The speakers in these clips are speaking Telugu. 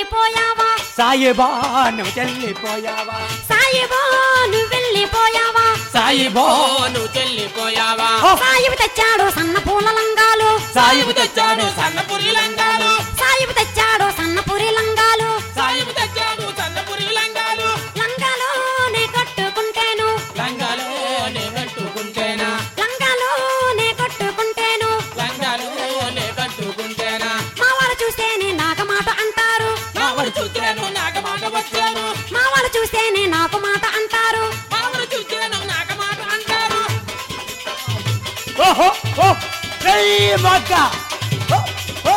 వెళ్ళిపోయావా సాయిబా నువ్వు చెల్లిపోయావా సాయిబా నువ్వు వెళ్ళిపోయావా సాయిబో నువ్వు చెల్లిపోయావా సాయిబు తెచ్చాడు సన్న పూల లంగాలు సాయిబు తెచ్చాడు సన్నపురి లంగాలు సాయిబు తెచ్చాడు సన్నపురి లంగాలు సాయిబు తెచ్చాడు సన్నపురి లంగాలు లంగాలు నే కట్టుకుంటేను లంగాలు నే కట్టుకుంటేనా లంగాలు నే కట్టుకుంటేను లంగాలు నే కట్టుకుంటేనా మా వాళ్ళు చూస్తేనే నాకు మాట అంటారు మామడు చూచాను నాక మాట వచ్చాను మా వాళ్ళు చూస్తేనే నాకు మాట అంటారు మామడు చూచాను నాక మాట అంటారు ఓహో ఓ రేయ్ మగ్గ ఓ, ఓ.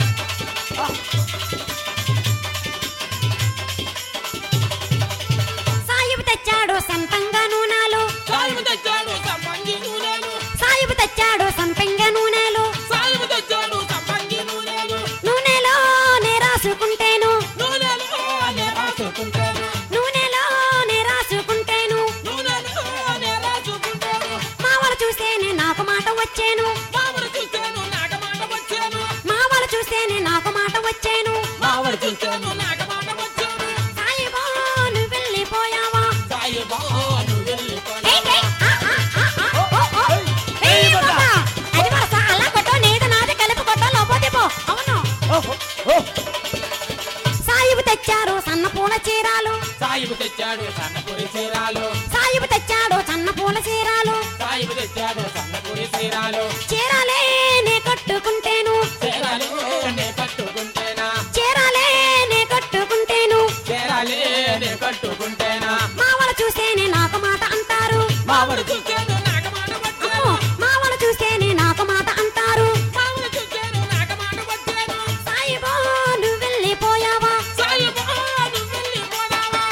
సాయిబు తెచ్చాడు సంతంగా నూనెలు సాయిబు తెచ్చాడు సంపంగి నూనెలు సాయిబు తెచ్చాడు సంపెంగ నూనెలు సాయిబు తెచ్చాడు సంపంగి నూనెలు నూనెలో నే రాసుకుంటేను నూనెలు నే రాసుకుంటాను నూనెలో నే రాసుకుంటేను నూనెలు నే రాసుకుంటాను మా వాళ్ళు చూస్తేనే నాకు మాట వచ్చేను మామడు చూచాను నాక మాట వచ్చాను మా వాళ్ళు చూస్తేనే నాకు మాట వచ్చేను మామడు చూచాను నాక మాట వచ్చాను సాయిబా నువ్వు వెళ్ళిపోయావా సాయిబో నువ్వు వెళ్ళిపోయావా ఏయ్, ఏయ్, ఆ, ఆ, ఆ, ఆ, ఓ, ఓ. ఏయ్, కొట్ట. అది వరస, అలా కొట్టు, నీది నాది కలిపి కొట్ట, లోపలికి పో. అవును ఓహో, ఓ. సాయిబు తెచ్చారు సన్న పూల చీరాలు సాయిబు తెచ్చాడు సన్నపురి చీరాలు సాయిబు తెచ్చాడు సన్న పూల చీరాలు సాయిబు తెచ్చాడు సన్నపురి చీరాలు చీరాలే నే కట్టుకుంటేను చీరాలు నే కట్టుకుంటేనా చీరాలే నే కట్టుకుంటేను చీరాలే నే కట్టుకుంటేనా మా వాళ్ళు చూస్తేనే నాకు మాట అంటారు మామడు చూచాను నాక మాట అమ్మో, వచ్చాను మా వాళ్ళు చూస్తేనే నాకు మాట అంటారు మామడు చూచాను నాక మాట వచ్చాను సాయిబా నువ్వు వెళ్ళిపోయావా సాయిబో నువ్వు వెళ్ళిపోయావా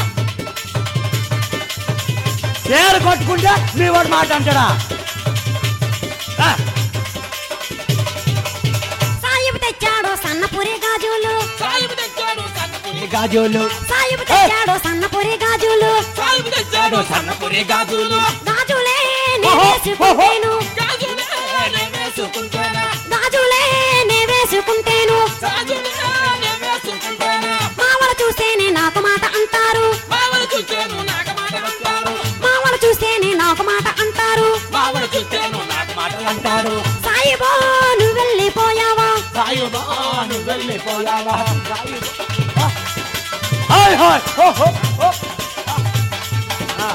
చీర కొట్టుకుంటే మీ వాడు మాట అంటాడా ఆ, సాయిబు తెచ్చాడు సన్నపురి గాజులు సాయిబు తెచ్చాడు సన్నపురి ఈ గాజులు సాయిబు తెచ్చాడు సన్నపురి గాజులు సాయిబు తెచ్చాడు సన్నపురి గాజులు గాజులే నే ఓహో, వేసుకుంటేను గాజులే నే వేసుకుంటానా గాజులే నే వేసుకుంటేను గాజులే నే వేసుకుంటానా మా వాళ్ళు చూస్తేనే నాకు మాట అంటారు మామడు చూచాను నాక మాట అంటారు మా వాళ్ళు చూస్తేనే నాకు మాట అంటారు మామడు చూచాను నాక మాట అంటారు సాయిబా నువ్వు వెళ్ళిపోయావా సాయిబో నువ్వు వెళ్ళిపోయావా హాయ్ హాయ్ ఓహో ఓ. ఆ,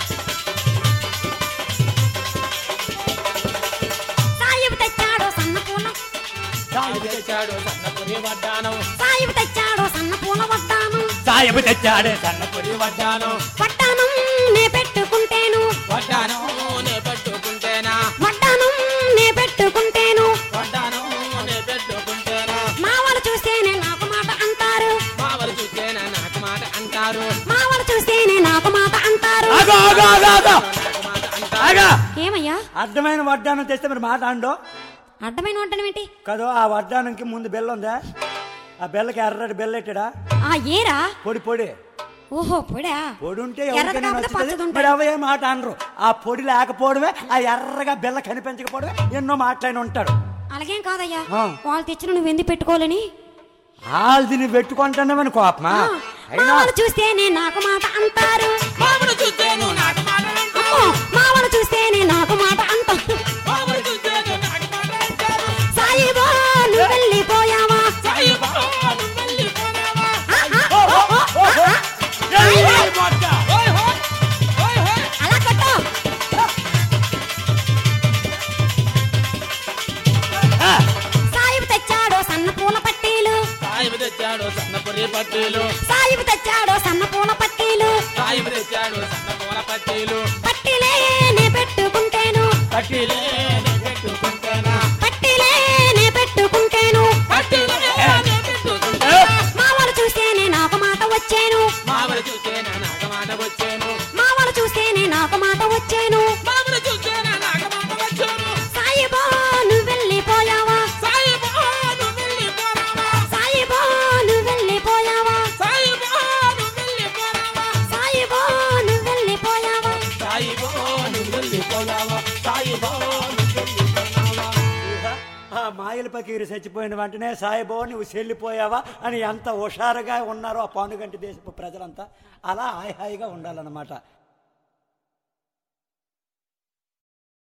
సాయిబు తెచ్చాడు సన్న పూల సాయిబు తెచ్చాడు సన్నపురి వడ్డానం సాయిబు తెచ్చాడు సన్న పూల వడ్డాను సాయబు తెచ్చాడే సన్న సన్నపురి వడ్డానం వడ్డానం నే పెట్టుకుంటేను వడ్డానం నే పెట్టుకుంటేనా వడ్డానం నే పెట్టుకుంటేను వడ్డానం నే పెట్టుకుంటేనా మా వాళ్ళు చూస్తేనే నాకు మాట అంటారు మామడు చూచేనా నాకు మాట అంటారు మా వాళ్ళు చూస్తేనే నాకు మాట అంటారు ఆగో ఆగో ఆగో ఆగో నాకు మాట అంటారు ఆగా ఏమయ్యా అర్థమైన వడ్డానం తెస్తే మరి మాట అండో అడ్డమైన వడ్డనం ఏంటి కదో ఆ వడ్డానంకి ముందు బెల్ల ఉందా ఆ బెల్లకి ఎర్రటి బెల్ల ఎట్టాడా ఆ ఏరా పొడి పొడి ఓహో పొడా పొడి ఉంటే ఎర్రది ఎవరికైనా కాకపోతే నచ్చుతుంది పచ్చది ఉంటుంది. మరి అవే మాట అనరు ఆ పొడి లేకపోవడమే ఆ ఎర్రగా బెల్ల కనిపించకపోవడమే ఎన్నో మాటలైన ఉంటాడు అలాగేం కాదయ్యా ఆ. వాళ్ళు తెచ్చిన నువ్వు ఎందుకు పెట్టుకోవాలని వాళ్ళని పెట్టుకుంటున్నామని కోపమా ఆ, మా అయినా వాళ్ళు చూస్తేనే నాకు మాట అంటారు మామడు చూచేను నాకు మాట అంటారు అమ్మో మా వాళ్ళు చూస్తేనే నాకు మాట అంటారు మామడు చూచేను నాకు మాట అంటారు సాయిబా నువ్వు వెళ్ళిపోయావా సాయిబా నువ్వు వెళ్ళిపోయావా ఆ, ఆ, ఓ, ఓ, ఓ, ఓ, ఓ, ఆ, ఓ. ఆ. ఏయ్, సాయిబా, ఏయ్, మొక్క. ఓయ్ హోయ్ ఓయ్ హోయ్ అలా కొట్టు ఆ, సాయిబు తెచ్చాడు సన్న పూల పట్టీలు సాయిబు తెచ్చాడు సన్నపురి పట్టీలు సాయిబు తెచ్చాడు సన్న పూల పట్టీలు సాయిబు తెచ్చాడు సన్న పూల పట్టీలు పట్టీలే నే పెట్టుకుంటేను పట్టీలే నే పెట్టుకుంటేనా పట్టీలే నే పెట్టుకుంటేను పట్టీలే నే పెట్టుకుంటేనా మా వాళ్ళు చూస్తేనే నాకు మాట వచ్చేను మామడు చూచేనా నాకు మాట వచ్చాను మా వాళ్ళు చూస్తేనే నాకు మాట వచ్చేను మామడు చూచేనా నాకు మాట వచ్చాను సాయిబా నువ్వు వెళ్ళిపోయావా సాయిబా నువ్వు వెళ్ళిపోయావా సాయిబా నువ్వు వెళ్ళిపోయావా సాయిబా నువ్వు వెళ్ళిపోయావా సాయిబా నువ్వు వెళ్ళిపోయావా సాయిబో నువ్వు వెళ్ళిపోయావా సాయిబో నువ్వు మాయల పకీరు చచ్చిపోయిన వెంటనే సాయిబాబు నువ్వు చెల్లిపోయావా అని ఎంత హుషారుగా ఉన్నారో ఆ పానుగంటి దేశపు ప్రజలంతా అలా హాయి హాయిగా ఉండాలన్నమాట